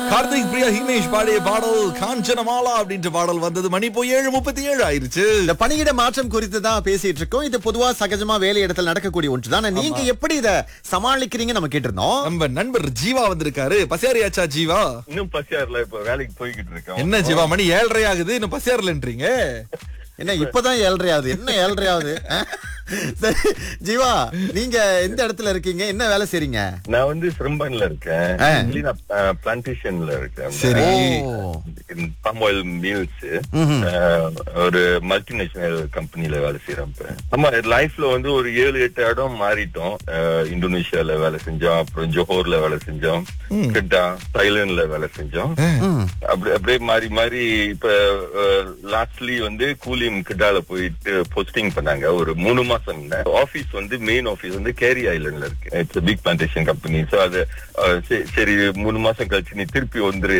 கார்த்திக் பிரியா ஹிமேஷ் பாடிய பாடல் காஞ்சனமாலா அப்படின்ற பாடல் வந்தது மணி போய் ஏழு முப்பத்தி ஏழு ஆயிருச்சு இந்த பணியிட மாற்றம் குறித்து தான் பேசிட்டு இருக்கோம் இது பொதுவா சகஜமா வேலை இடத்துல நடக்கக்கூடிய ஒன்று தான் நீங்க எப்படி இத சமாளிக்கிறீங்க நம்ம கேட்டிருந்தோம் நம்ம நண்பர் ஜீவா வந்திருக்காரு பசியாரியாச்சா ஜீவா இன்னும் பசியார்ல இப்ப வேலைக்கு போய்கிட்டு இருக்கோம் என்ன ஜீவா மணி ஏழரை ஆகுது இன்னும் பசியாரலன்றீங்க என்ன இப்பதான் ஏழ்றையாவது என்ன ஏழ்றையாவது அஹ்? சரி ஜீவா நீங்க எந்த இடத்துல இருக்கீங்க என்ன வேலை செய்றீங்க நான் வந்து சிரம்பன்ல இருக்கேன் ஆ. Actually நான் பிளான்டேஷன்ல இருக்கேன் சரி. ஓ. பாம் ஆயில் மில்ஸ் ஒரு மல்டிநேஷனல் கம்பெனில வேலை செய்யறேன் இப்ப. ஆமா லைஃப்ல வந்து ஒரு ஏழு எட்டு இடம் மாறிட்டோம் அஹ், இந்தோனேஷியால வேலை செஞ்சோம் அப்புறம் ஜோஹோர்ல வேலை செஞ்சோம் கிட்டா தாய்லாந்துல வேலை செஞ்சோம் ம். அப்படி அப்படியே மாறி மாறி இப்ப லாஸ்ட்லி வந்து கூலிம் கிட்டால போயிட்டு போஸ்டிங் பண்ணாங்க ஒரு மூணு மாசம் ஆபீஸ் வந்து மெயின் ஆபீஸ் வந்து கேரி ஐலண்ட்ல இருக்கு it's big plantation company so அது அஹ், சரி- சரி மூணு மாசம் கழிச்சு நீ திருப்பி வந்துரு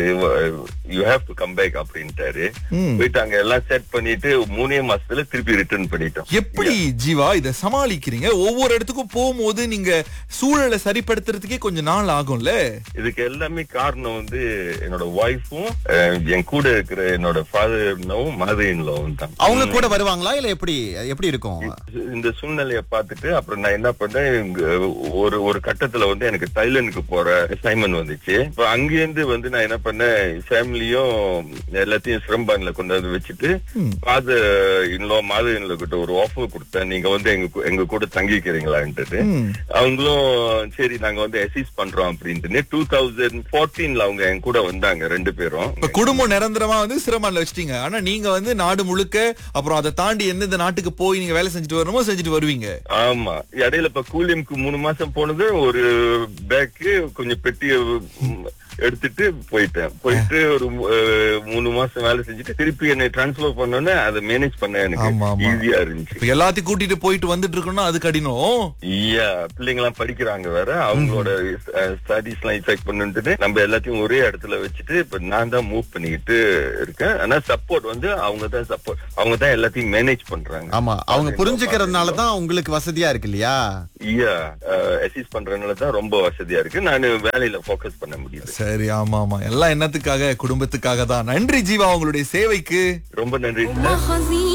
you have to come back அப்படின்ட்டாரு போயிட்டு அங்க எல்லாம் செட் பண்ணிட்டு மூணே மாசத்துல திருப்பி ரிட்டர்ன் பண்ணிட்டோம் எப்படி ஜீவா இத சமாளிக்கிறீங்க ஒவ்வொரு இடத்துக்கும் போகும்போது நீங்க சூழலை சரிப்படுத்துறதுக்கே கொஞ்சம் நாள் ஆகும்ல இதுக்கு எல்லாமே காரணம் வந்து என்னோட ஒய்ஃபும் என் கூட இருக்கிற என்னோட ஃபாதர்னும் மதர் இன்லவும் தான் அவங்க கூட வருவாங்களா இல்ல எப்படி எப்படி இருக்கும் இந்த சூழ்நிலையை பார்த்துட்டு அப்புறம் நான் என்ன பண்ணேன் இங்க ஒரு ஒரு கட்டத்துல வந்து எனக்கு தைலண்டுக்கு போற அசைன்மெண்ட் வந்துச்சு இப்ப அங்கேருந்து வந்து நான் என்ன பண்ணேன் ஃபேமிலியும் எல்லாத்தையும் சிரம்பான்ல கொண்டு வந்து வச்சுட்டு ஃபாதர் இன்லோ மாதர் இன்லோ கிட்ட ஒரு ஆஃபர் கொடுத்தேன் நீங்க வந்து எங்க கூ- எங்க கூட தங்கிக்கிறீங்களான்ட்டு அவங்களும் சரி நாங்க வந்து அசிஸ் பண்றோம் அப்படின்ட்டு டூ தௌசண்ட் ஃபோர்டீன்ல அவங்க என் கூட வந்தாங்க ரெண்டு பேரும் இப்ப குடும்பம் நிரந்தரமா வந்து சிரமம்ல வச்சிட்டீங்க ஆனா நீங்க வந்து நாடு முழுக்க அப்புறம் அதை தாண்டி எந்தெந்த நாட்டுக்கு போய் நீங்க வேலை செஞ்சுட்டு வரணுமோ செஞ்சுட்டு வருவீங்க ஆமா இடையில இப்ப கூலியம்க்கு மூணு மாசம் போனது ஒரு பேக்கு கொஞ்சம் பெட்டிய ம், எடுத்துட்டு போயிட்டேன் போயிட்டு ஒரு மு- அஹ், மூணு மாசம் வேலை செஞ்சுட்டு திருப்பி என்னை டிரான்ஸ்பர் பண்ணோன்னே அதை மேனேஜ் பண்ண ஆமா, எனக்கு ஆமா. ஈஸியா இருந்துச்சு இப்ப எல்லாத்தையும் கூட்டிட்டு போயிட்டு வந்துட்டு இருக்கணும்னா அது கடினம் ஐயா பிள்ளைங்க எல்லாம் படிக்கிறாங்க வேற அவங்களோட ஸ்டடிஸ் எல்லாம் இஃபெக்ட் பண்ணிட்டு நம்ம எல்லாத்தையும் ஒரே இடத்துல வச்சுட்டு இப்ப நான் தான் மூவ் பண்ணிக்கிட்டு இருக்கேன் ஆனா சப்போர்ட் வந்து அவங்க தான் சப்போர்ட் அவங்க தான் எல்லாத்தையும் மேனேஜ் பண்றாங்க ஆமா அவங்க புரிஞ்சுக்கிறதுனால தான் உங்களுக்கு வசதியா இருக்கு இல்லையா ஐயா அசிஸ் பண்றதுனால தான் ரொம்ப வசதியா இருக்கு நான் வேலையில ஃபோக்கஸ் பண்ண முடியுது சரி ஆமா ஆமா எல்லாம் என்னத்துக்காக குடும்பத்துக்காக தான் நன்றி ஜீவா உங்களுடைய சேவைக்கு ரொம்ப நன்றி وما خزي